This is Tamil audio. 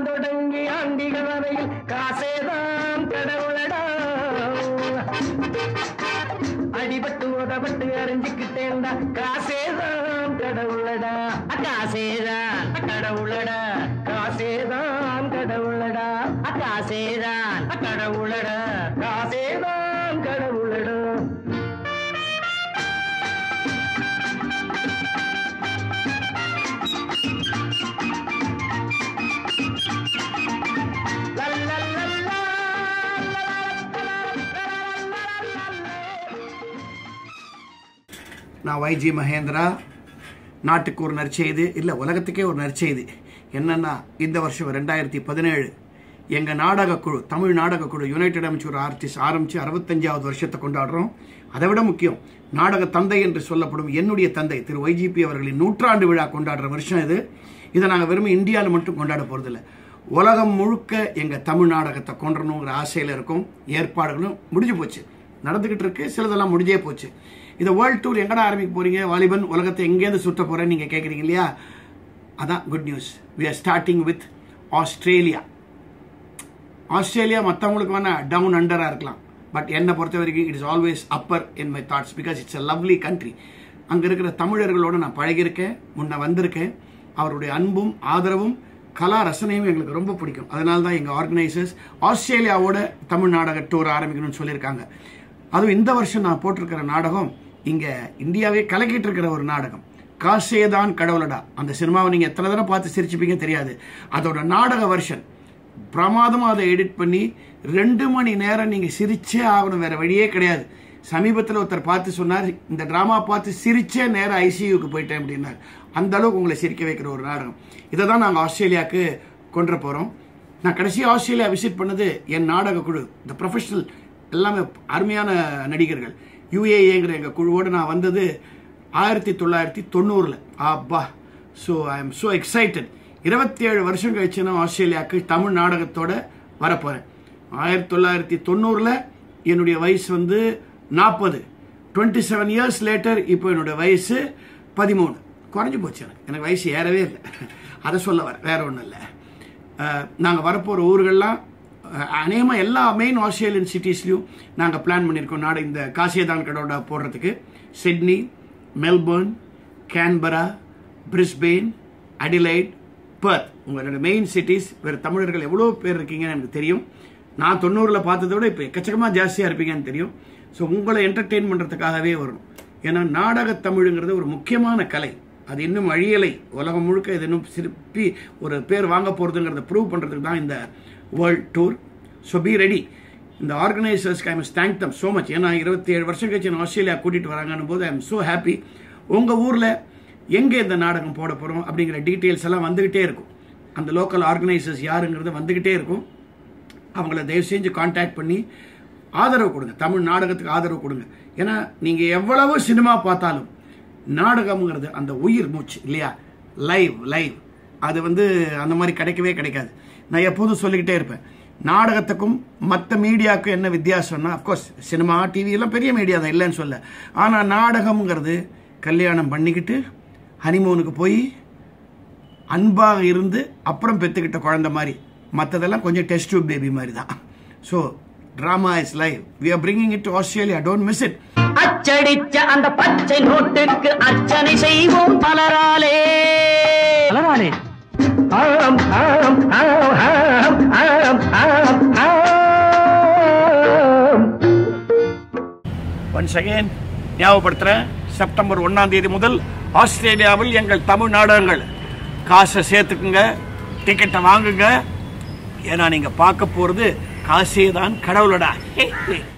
ஆண்டவன் தொடங்கி ஆண்டிகள் வரையில் காசேதான் கடவுளடா அடிபட்டு உதப்பட்டு அறிஞ்சுக்கிட்டேன்டா காசேதான் கடவுளடா காசேதான் கடவுளடா காசேதான் கடவுளடா காசேதான் கடவுளடா காசேதான் கடவுளடா நான் வைஜி மகேந்திரா நாட்டுக்கு ஒரு நற்செய்தி இல்லை உலகத்துக்கே ஒரு நற்செய்தி என்னன்னா இந்த வருஷம் ரெண்டாயிரத்தி பதினேழு எங்கள் நாடக குழு தமிழ் நாடக குழு யுனைடெட் அமைச்சர் ஆர்டிஸ்ட் ஆரம்பித்து அறுபத்தஞ்சாவது வருஷத்தை கொண்டாடுறோம் அதை விட முக்கியம் நாடக தந்தை என்று சொல்லப்படும் என்னுடைய தந்தை திரு வைஜிபி அவர்களின் நூற்றாண்டு விழா கொண்டாடுற வருஷம் இது இதை நாங்கள் வெறும் இந்தியாவில் மட்டும் கொண்டாட போகிறதில்ல உலகம் முழுக்க எங்கள் தமிழ் நாடகத்தை கொண்டணுங்கிற ஆசையில் இருக்கும் ஏற்பாடுகளும் முடிஞ்சு போச்சு நடந்துகிட்டு இருக்கு சிலதெல்லாம் முடிஞ்சே போச்சு இந்த வேர்ல்ட் டூர் எங்கடா ஆரம்பிக்க போறீங்க வாலிபன் உலகத்தை எங்கேருந்து சுற்ற போறேன்னு நீங்க கேட்குறீங்க இல்லையா அதான் good news we are starting with Australia Australia மற்றவங்களுக்கு வேணா டவுன் அண்டராக இருக்கலாம் பட் என்னை பொறுத்த வரைக்கும் it is always upper in my thoughts because it's a lovely country அங்கே இருக்கிற தமிழர்களோட நான் பழகியிருக்கேன் முன்ன வந்திருக்கேன் அவருடைய அன்பும் ஆதரவும் கலா ரசனையும் எங்களுக்கு ரொம்ப பிடிக்கும் அதனால தான் எங்கள் ஆர்கனைசர்ஸ் ஆஸ்திரேலியாவோட தமிழ் நாடக டூர் ஆரம்பிக்கணும்னு சொல்லியிருக்காங்க அதுவும் இந்த வருஷம் நான் போட்டிருக்கிற நாடகம் இங்கே இந்தியாவே கலக்கிட்டு இருக்கிற ஒரு நாடகம் காசேதான் கடவுளடா அந்த சினிமாவை நீங்கள் எத்தனை தடவை பார்த்து சிரிச்சுப்பீங்க தெரியாது அதோட நாடக வருஷன் பிரமாதமாக அதை எடிட் பண்ணி ரெண்டு மணி நேரம் நீங்கள் சிரிச்சே ஆகணும் வேற வழியே கிடையாது சமீபத்தில் ஒருத்தர் பார்த்து சொன்னார் இந்த ட்ராமா பார்த்து சிரிச்சே நேரம் ஐசியூக்கு போயிட்டேன் அப்படின்னார் அந்த அளவுக்கு உங்களை சிரிக்க வைக்கிற ஒரு நாடகம் இதை தான் நாங்கள் ஆஸ்திரேலியாவுக்கு கொண்டு போகிறோம் நான் கடைசி ஆஸ்திரேலியா விசிட் பண்ணது என் நாடக குழு இந்த ப்ரொஃபஷனல் எல்லாமே அருமையான நடிகர்கள் யுஏஏங்கிற எங்கள் குழுவோடு நான் வந்தது ஆயிரத்தி தொள்ளாயிரத்தி தொண்ணூறில் அப்பா so I am so excited இருபத்தி ஏழு வருஷம் கழிச்சு நான் ஆஸ்திரேலியாவுக்கு தமிழ் நாடகத்தோட வரப்போகிறேன் ஆயிரத்தி தொள்ளாயிரத்தி தொண்ணூறில் என்னுடைய வயசு வந்து நாற்பது டுவெண்ட்டி செவன் இயர்ஸ் லேட்டர் இப்போ என்னுடைய வயசு பதிமூணு குறைஞ்சி போச்சு எனக்கு எனக்கு வயசு ஏறவே இல்லை அதை சொல்ல வர வேற ஒன்றும் இல்லை நாங்கள் வரப்போகிற ஊர்கள்லாம் அநேகமாக எல்லா மெயின் ஆஸ்திரேலியன் சிட்டிஸ்லையும் நாங்கள் பிளான் பண்ணியிருக்கோம் நாடு இந்த காசியதான் கடோட போடுறதுக்கு Sydney Melbourne Canberra Brisbane Adelaide Perth உங்களோட மெயின் சிட்டிஸ் வேறு தமிழர்கள் எவ்வளோ பேர் இருக்கீங்கன்னு எனக்கு தெரியும் நான் தொண்ணூறில் பார்த்ததை விட இப்போ எக்கச்சக்கமாக ஜாஸ்தியாக இருப்பீங்கன்னு தெரியும் ஸோ உங்களை என்டர்டெயின் பண்ணுறதுக்காகவே வரணும் ஏன்னா நாடக தமிழுங்கிறது ஒரு முக்கியமான கலை அது இன்னும் அழியலை உலகம் முழுக்க இது இன்னும் சிற்பி ஒரு பேர் வாங்க போகிறதுங்கிறத ப்ரூவ் பண்ணுறதுக்கு தான் இந்த world tour so be ready இந்த ஆர்கனைசர்ஸ்க்கு ஐ மஸ் தேங்க் தம் ஸோ மச் ஏன்னா இருபத்தி ஏழு வருஷம் கழிச்சு நான் ஆஸ்திரேலியா கூட்டிகிட்டு வராங்கன்னு போது ஐ எம் ஸோ ஹாப்பி உங்கள் ஊரில் எங்கே இந்த நாடகம் போட போகிறோம் அப்படிங்கிற டீட்டெயில்ஸ் எல்லாம் வந்துக்கிட்டே இருக்கும் அந்த லோக்கல் ஆர்கனைசர்ஸ் யாருங்கிறது வந்துக்கிட்டே இருக்கும் அவங்கள தயவு செஞ்சு காண்டாக்ட் பண்ணி ஆதரவு கொடுங்க தமிழ் நாடகத்துக்கு ஆதரவு கொடுங்க ஏன்னா நீங்கள் எவ்வளவு சினிமா பார்த்தாலும் நாடகம்ங்கிறது அந்த உயிர் மூச்சு இல்லையா லைவ் லைவ் அது வந்து அந்த மாதிரி கிடைக்கவே கிடைக்காது நான் எப்போதும் சொல்லிக்கிட்டே இருப்பேன் நாடகத்துக்கும் மற்ற மீடியாவுக்கும் என்ன வித்தியாசம்னா அஃப்கோர்ஸ் சினிமா டிவி எல்லாம் பெரிய மீடியா தான் இல்லைன்னு சொல்ல ஆனால் நாடகம்ங்கிறது கல்யாணம் பண்ணிக்கிட்டு ஹனிமூனுக்கு போய் அன்பாக இருந்து அப்புறம் பெற்றுக்கிட்ட குழந்தை மாதிரி மற்றதெல்லாம் கொஞ்சம் டெஸ்ட் டியூப் பேபி மாதிரி தான் so drama is live we are bringing it to Australia don't miss it அச்சடிச்ச அந்த பச்சை நோட்டுக்கு அர்ச்சனை செய்வோம் பலராலே பலராலே ஆம் ஆம் ஆம் ஆம் ஆம் ஆம் ஆம் ஒன்ஸ் அகைன் ஞாபகப்படுத்துகிறேன் செப்டம்பர் ஒன்றாம் தேதி முதல் ஆஸ்திரேலியாவில் எங்கள் தமிழ் நாடகங்கள் காசை சேர்த்துக்குங்க டிக்கெட்டை வாங்குங்க ஏன்னா நீங்கள் பார்க்க போகிறது காசே தான் கடவுளடா ஹே, ஹே.